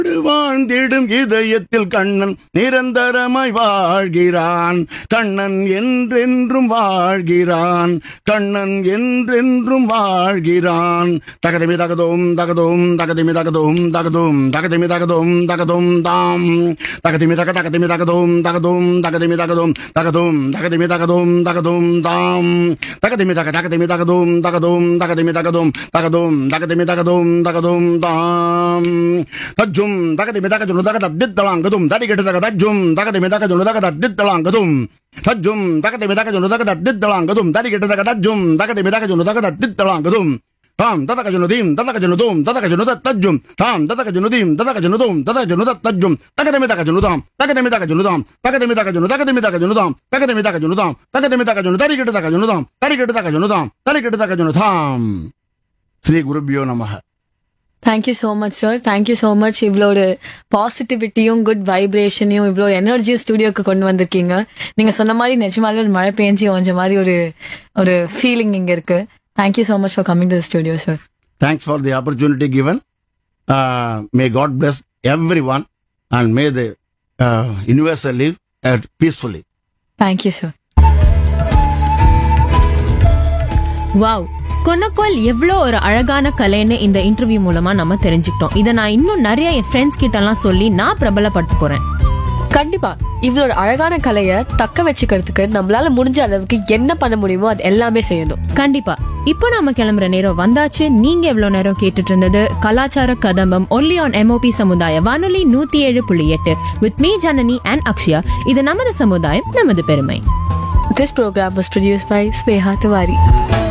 வாழ்ந்திடும் இதயத்தில் கண்ணன் நிரந்தரமாய் வாழ்கிறான் கண்ணன் என்றென்றும் வாழ்கிறான் கண்ணன் என்றென்றும் வாழ்கிறான் தகதமி தகதோம் தகதோம் தகதமி தகதோம் தகதோம் தகதமி தகதோம் தகதோம் தாம் தகதமி தக தகதமி தகதோம் தகதோம் தகதமி தகதோம் தகதோம் தகதமி தகதோம் தகதோம் தாம் தகதமி தக தகதமி தகதோம் தகதோம் தகதமி தகதோம் தகதோம் தகதமி தகதோம் தகதோம் தாம் தஜ்ஜும் தகதமி தகஜுனு தக தத்தித்தலாங்கதும் தடிகெட்டு தக தஜ்ஜும் தகதமி தகஜுனு தக தத்தித்தலாங்கதும் தஜ்ஜும் தகதமி தகஜுனு தக தத்தித்தலாங்கதும் தடிகெட்டு தக தஜ்ஜும் தகதமி தகஜுனு தக தத்தித்தலாங்கதும் தாம் ததகஜனுதீம் ததகஜனுதோம் ததகஜனு தஜ்ஜும் தாம் ததகஜனுதீம் ததகஜனுதோம் ததகஜனு தஜ்ஜும் தகதமி தகஜனுதாம் தகதமி தகஜனுதாம் தகதமி தகஜனு தகதமி தகஜனுதாம் தகதமி தகஜனுதாம் தகதமி தகஜனு தரிகெட்டு தகஜனுதாம் தரிகெட்டு தகஜனுதாம் தரிகெட்டு தகஜனுதாம் ஸ்ரீ குருபியோ நமஹ thank you so much sir thank you so much இவ்வளோ ஒரு பாசிட்டிவிட்டியும் குட் வைப்ரேஷனையும் இவ்வளோ எனர்ஜியும் ஸ்டுடியோக்கு கொண்டு வந்திருக்கீங்க நீங்க சொன்ன மாதிரி நிஜமாலே ஒரு மழை பெஞ்சு கொஞ்சம் மாதிரி ஒரு ஒரு ஃபீலிங் இங்க இருக்கு thank you so much for coming to studio sir Thanks for the opportunity given. Uh, may God bless everyone and may the uh, universe live uh, peacefully. Thank you sir wow கொன்னக்கோல் எவ்வளோ ஒரு அழகான கலைன்னு இந்த இன்டர்வியூ மூலமா நம்ம தெரிஞ்சுக்கிட்டோம் இதை நான் இன்னும் நிறைய என் ஃப்ரெண்ட்ஸ் கிட்ட எல்லாம் சொல்லி நான் பிரபலப்படுத்த போறேன் கண்டிப்பா இவ்வளோ ஒரு அழகான கலையை தக்க வச்சுக்கிறதுக்கு நம்மளால முடிஞ்ச அளவுக்கு என்ன பண்ண முடியுமோ அது எல்லாமே செய்யணும் கண்டிப்பா இப்போ நாம கிளம்புற நேரம் வந்தாச்சு நீங்க எவ்வளவு நேரம் கேட்டுட்டு இருந்தது கலாச்சார கதம்பம் ஒன்லி ஆன் எம்ஓபி சமுதாய வானொலி நூத்தி ஏழு புள்ளி எட்டு with me Janani and Akshaya இது நமது சமுதாயம் நமது பெருமை this program was produce by Sneha Tiwari